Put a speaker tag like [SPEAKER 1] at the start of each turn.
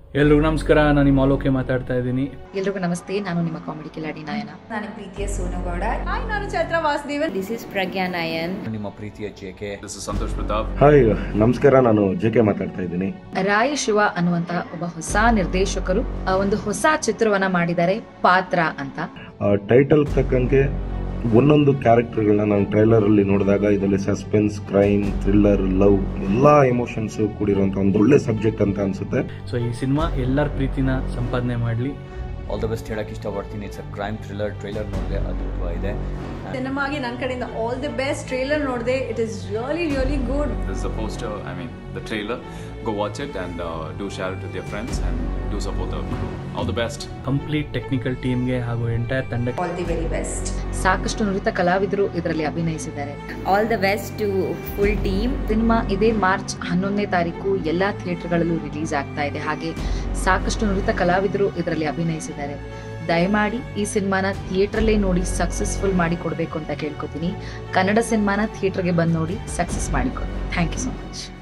[SPEAKER 1] ಎಲ್ರಿಗೂ ನಮಸ್ಕಾರ ನಾನು ನಿಮ್ಮ ಆಲೋಕೆ ಮಾತಾಡ್ತಾ ಇದ್ದೀನಿ
[SPEAKER 2] ಎಲ್ರಿಗೂ ನಮಸ್ತೆ ನಾನು ನಿಮ್ಮ ಕಾಮಿಡಿ ಕಿಲಾಡಿ ನಾಯನ
[SPEAKER 3] ನಾನು ಪ್ರೀತಿಯ ಸೋನುಗೌಡ
[SPEAKER 4] ಹಾಯ್ ನಾನು ಚೈತ್ರ ವಾಸುದೇವನ್
[SPEAKER 2] ದಿಸ್ ಇಸ್ ಪ್ರಜ್ಞಾ ನಾಯನ್
[SPEAKER 5] ನಿಮ್ಮ ಪ್ರೀತಿಯ J K
[SPEAKER 6] This is Santosh Pratap.
[SPEAKER 7] Hi ನಮಸ್ಕಾರ ನಾನು ಜೆ ಕೆ ಮಾತಾಡ್ತಾ ಇದ್ದೀನಿ
[SPEAKER 2] ರಾಯ ಶಿವ ಅನ್ನುವಂತಹ ಒಬ್ಬ ಹೊಸ ನಿರ್ದೇಶಕರು ಆ, ಒಂದು ಹೊಸ ಚಿತ್ರವನ್ನ ಮಾಡಿದ್ದಾರೆ ಪಾತ್ರ ಅಂತ
[SPEAKER 7] ಟೈಟಲ್ ತಕ್ಕಂಗೆ ಒಂದೊಂದು ಕ್ಯಾರೆಕ್ಟರ್ಗಳನ್ನ ನಾನು ಟ್ರೈಲರ್ ಅಲ್ಲಿ ನೋಡಿದಾಗ ಇದರಲ್ಲಿ ಸಸ್ಪೆನ್ಸ್ ಕ್ರೈಮ್ ಥ್ರಿಲ್ಲರ್ ಲವ್ ಎಲ್ಲಾ ಎಮೋಷನ್ಸ್ ಕೂಡಿರುವಂತ ಒಂದು ಒಳ್ಳೆ ಸಬ್ಜೆಕ್ಟ್ ಅಂತ ಅನ್ಸುತ್ತೆ
[SPEAKER 1] ಸೊ ಈ ಸಿನಿಮಾ ಎಲ್ಲರ ಪ್ರೀತಿನ ಸಂಪಾದನೆ ಮಾಡಲಿ
[SPEAKER 5] ಆಲ್ ದ ಬೆಸ್ಟ್ ಹೇಳಕ್ ಇಷ್ಟಪಡ್ತೀನಿ it's a crime thriller trailer ನೋಡಿದೆ ಅದ್ಭುತವಾಗಿದೆ
[SPEAKER 4] ಸಿನಿಮಾಗೆ ನನ್ನ ಕಡೆಯಿಂದ ಆಲ್ ದಿ ಬೆಸ್ಟ್ ಟ್ರೇಲರ್ ನೋಡಿದೆ it is really really good
[SPEAKER 6] This is the poster, I mean, the trailer. Go watch it and uh, do share it with your friends and do support the crew. All the best.
[SPEAKER 1] Complete technical ಟೀಮ್ಗೆ ಹಾಗೂ entire ತಂಡಕ್ಕೆ
[SPEAKER 3] all the very best
[SPEAKER 2] ಸಾಕಷ್ಟು ನುರಿತ ಕಲಾವಿದರು ಇದರಲ್ಲಿ ಅಭಿನಯಿಸಿದ್ದಾರೆ
[SPEAKER 8] all the best to full team
[SPEAKER 2] cinema ಇದೇ March ಹನ್ನೊಂದನೇ ತಾರೀಕು ಎಲ್ಲಾ ಥಿಯೇಟರ್ಗಳಲ್ಲೂ ರಿಲೀಸ್ ಆಗ್ತಾ ಇದೆ ಹಾಗೆ ಸಾಕಷ್ಟು ನುರಿತ ಕಲಾವಿದರು ಇದರಲ್ಲಿ ಅಭಿನಯಿಸಿದ್ದಾರೆ ದಯಮಾಡಿ ಈ ಸಿನಿಮಾನ ಥಿಯೇಟ್ರಲ್ಲೇ ನೋಡಿ ಸಕ್ಸಸ್ಫುಲ್ ಮಾಡಿ ಕೊಡಬೇಕು ಅಂತ ಕೇಳ್ಕೊತೀನಿ ಕನ್ನಡ ಸಿನಿಮಾನ ಥಿಯೇಟರ್ಗೆ ಬಂದು ನೋಡಿ ಸಕ್ಸಸ್ ಮಾಡಿಕೊಡಿ ಥ್ಯಾಂಕ್ ಯು ಸೊ ಮಚ್